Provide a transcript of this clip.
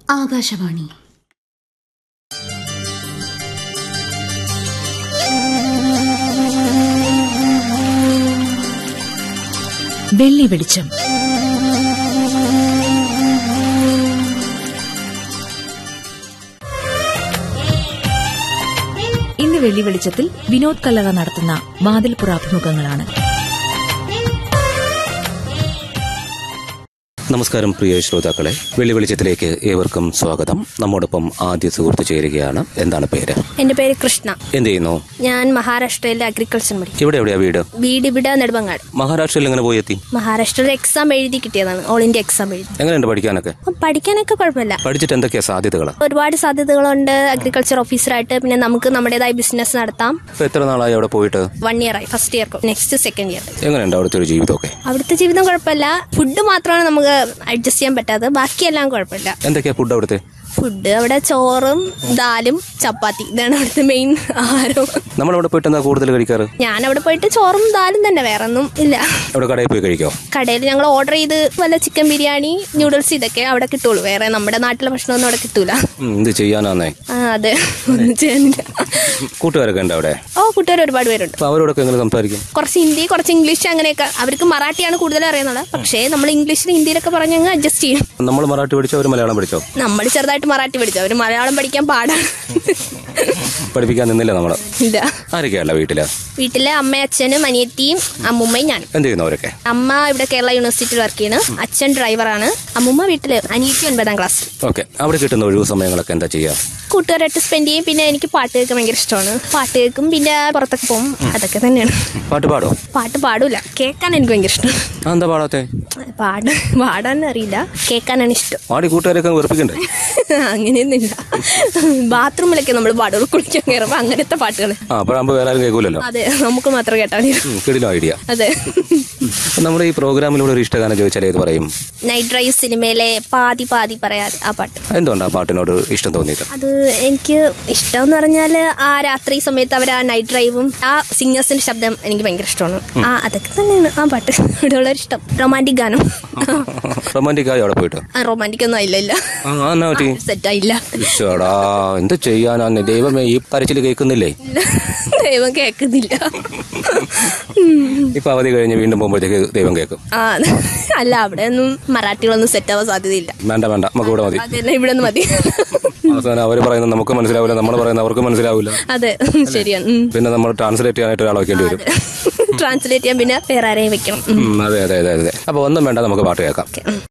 ആകാശവാണി വെള്ളി വെളിച്ചം ഇന്ന് വെള്ളി വെളിച്ചത്തിൽ വിനോദ് കല്ലറ നടത്തുന്ന വാതിൽപ്പുറ അഭിമുഖങ്ങളാണ് നമസ്കാരം പ്രിയ ശ്രോതാക്കളെ വെള്ളി വെളിച്ചത്തിലേക്ക് ഏവർക്കും സ്വാഗതം നമ്മോടൊപ്പം ആദ്യ സുഹൃത്ത് ചേരുകയാണ് എന്താണ് പേര് എന്റെ പേര് കൃഷ്ണ എന്ത് ചെയ്യുന്നു ഞാൻ മഹാരാഷ്ട്രയിലെ അഗ്രികൾച്ചർ പഠിക്കും ഇവിടെ എവിടെയാ വീട് വീട് ഇവിടെ നെടുമങ്ങാട് മഹാരാഷ്ട്രയിൽ എങ്ങനെ പോയി എത്തി മഹാരാഷ്ട്രയിൽ എക്സാം എഴുതി കിട്ടിയതാണ് ഓൾ ഇന്ത്യ എക്സാം എഴുതി എങ്ങനെയുണ്ട് പഠിക്കാനൊക്കെ അപ്പം പഠിക്കാനൊക്കെ കുഴപ്പമില്ല പഠിച്ചിട്ട് എന്തൊക്കെയാ സാധ്യതകൾ ഒരുപാട് സാധ്യതകളുണ്ട് അഗ്രികൾച്ചർ ഓഫീസറായിട്ട് പിന്നെ നമുക്ക് നമ്മുടേതായ ബിസിനസ് നടത്താം ഇപ്പൊ എത്ര നാളായി അവിടെ പോയിട്ട് വൺ ഇയർ ആയി first year next second year എങ്ങനെയുണ്ട് അവിടുത്തെ ഒരു ജീവിതമൊക്കെ അവിടുത്തെ ജീവിതം കുഴപ്പമില്ല ഫുഡ് മാത്രമാണ് നമുക്ക് അഡ്ജസ്റ്റ് ചെയ്യാൻ പറ്റാത്തത് ബാക്കിയെല്ലാം കുഴപ്പമില്ല എന്തൊക്കെയാ ഫുഡ് അവിടുത്തെ ഫുഡ് അവിടെ ചോറും ദാലും ചപ്പാത്തി ഇതാണ് അവിടുത്തെ മെയിൻ ആഹാരം നമ്മളവിടെ പോയിട്ട് എന്താ കൂടുതൽ കഴിക്കാറ് ഞാൻ അവിടെ പോയിട്ട് ചോറും ദാലും തന്നെ വേറെ ഒന്നും ഇല്ല അവിടെ കടയിൽ പോയി കഴിക്കോ കടയിൽ ഞങ്ങൾ ഓർഡർ ചെയ്ത് വല്ല ചിക്കൻ ബിരിയാണി ന്യൂഡിൽസ് ഇതൊക്കെ അവിടെ കിട്ടുള്ളൂ വേറെ നമ്മുടെ നാട്ടിലെ ഭക്ഷണമൊന്നും അവിടെ കിട്ടൂല ഉം, ഇത് ചെയ്യാനാന്നേ ആ അതെ ഒന്നും ചെയ്യാനില്ല കൂട്ടുകാരൊക്കെ ഉണ്ട് അവിടെ ഓ കൂട്ടുകാർ ഒരുപാട് പേരുണ്ട് അപ്പൊ അവരോടൊക്കെ എങ്ങനെ സംസാരിക്കും കുറച്ച് ഹിന്ദി കുറച്ച് ഇംഗ്ലീഷ് അങ്ങനെയൊക്കെ അവർക്ക് മറാഠിയാണ് കൂടുതൽ അറിയുന്നത് പക്ഷേ നമ്മൾ ഇംഗ്ലീഷിൽ ഹിന്ദിയിലൊക്കെ പറഞ്ഞ് അങ്ങ് അഡ്ജസ്റ്റ് ചെയ്യും നമ്മൾ മറാഠി പഠിച്ചോ അവർ മലയാളം പഠിച്ചോ നമ്മൾ ചെറുതായിട്ട് മറാഠി പഠിച്ചു അവർ മലയാളം പഠിക്കാൻ പാടാണ് പഠിപ്പിക്കാൻ നിന്നില്ല നമ്മള് ഇല്ല ആരൊക്കെയല്ല വീട്ടില് വീട്ടിലെ അമ്മയും അച്ഛനും അനിയത്തിയും അമ്മുമ്മയും ഞാനും എന്ത് ചെയ്യുന്നു അവരൊക്കെ അമ്മ ഇവിടെ കേരള യൂണിവേഴ്സിറ്റിയിൽ വർക്ക് ചെയ്യണ് അച്ഛൻ ഡ്രൈവറാണ് അമ്മുമ്മ വീട്ടില് അനിയത്തി ഒൻപതാം ക്ലാസ് ഓക്കെ അവിടെ കിട്ടുന്ന ഒഴിവ് സമയങ്ങളൊക്കെ എന്താ ചെയ്യാ കൂട്ടുകാരായിട്ട് സ്പെൻഡ് ചെയ്യും പിന്നെ എനിക്ക് പാട്ട് കേൾക്കാൻ ഭയങ്കര ഇഷ്ടമാണ് പാട്ട് കേൾക്കും പിന്നെ പുറത്തൊക്കെ പോകും അതൊക്കെ തന്നെയാണ് പാട്ട് പാടോ പാട്ട് പാടൂല കേൾക്കാൻ എനിക്ക് ഭയങ്കര ഇഷ്ടം ആ, എന്താ പാടാത്തെ പാട് പാടാൻ അറിയില്ല കേൾക്കാനാണ് ഇഷ്ടം പാടി കൂട്ടുകാരൊക്കെ വെറുപ്പിക്കണ്ടേ അങ്ങനെയൊന്നുമില്ല ബാത്റൂമിലൊക്കെ നമ്മൾ പാടുള്ളൂ കുളിക്കാൻ കയറുമ്പോൾ അങ്ങനത്തെ പാട്ടുകൾ ആ അപ്പോഴാകുമ്പോൾ വേറെ ആരും കേൾക്കൂലല്ലോ അതെ നമുക്ക് മാത്രം കേട്ടാൽ മതി ഉം, കിടിലം ഐഡിയ അതെ നമ്മുടെ ഈ പ്രോഗ്രാമിലൂടെ ഒരു ഇഷ്ടഗാനം ചോദിച്ചാൽ ഏത് പറയും നൈറ്റ് ഡ്രൈവ് സിനിമയിലെ പാതി പാതി പറയാതെ ആ പാട്ട് എന്തുകൊണ്ട് ആ പാട്ടിനോട് ഇഷ്ടം തോന്നിയത് അത് എനിക്ക് ഇഷ്ടം എന്ന് പറഞ്ഞാൽ ആ രാത്രി സമയത്ത് അവർ ആ നൈറ്റ് ഡ്രൈവും ആ സിംഗേഴ്സിന്റെ ശബ്ദം എനിക്ക് ഭയങ്കര ഇഷ്ടമാണ് ആ അതൊക്കെ തന്നെയാണ് ആ പാട്ട് ഇവിടെയുള്ള ഇഷ്ടം റൊമാൻറ്റിക് ഗാനം റൊമാൻറ്റിക് ആയി അവിടെ പോയിട്ട് ആ റൊമാൻറ്റിക് ഒന്നും ആയില്ല ആ ആ, എന്നാ പറ്റി സെറ്റ് ആയില്ല ഈശ്വടാ എന്ത് ചെയ്യാനാന്ന് ദൈവമേ ഈ കരച്ചിൽ കേൾക്കുന്നില്ലേ ദൈവം കേൾക്കുന്നില്ല ഇപ്പൊ അവധി കഴിഞ്ഞ് വീണ്ടും പോകുമ്പോഴത്തേക്ക് ദൈവം കേൾക്കും ആ അല്ല അവിടെ ഒന്നും മറാഠികളൊന്നും സെറ്റ് ആവാൻ സാധ്യതയില്ല വേണ്ട വേണ്ട നമുക്ക് ഇവിടെ മതി അതെല്ലാം ഇവിടെ നിന്ന് മതി അവസാനം അവർ പറയുന്നത് നമുക്ക് മനസ്സിലാവില്ല നമ്മൾ പറയുന്നത് അവർക്ക് മനസ്സിലാവില്ല അതെ ശരിയാണ് ഉം. പിന്നെ നമ്മൾ ട്രാൻസ്ലേറ്റ് ചെയ്യാനായിട്ട് ഒരാൾ വെക്കേണ്ടി വരും ട്രാൻസ്ലേറ്റ് ചെയ്യാൻ പിന്നെ വേറെ ആരെയും വെക്കണം ഉം. ഉം, അതെ അതെ അതെ അതെ അപ്പൊ ഒന്നും വേണ്ട നമുക്ക് പാട്ട് കേൾക്കാം ഓക്കേ. ഉം.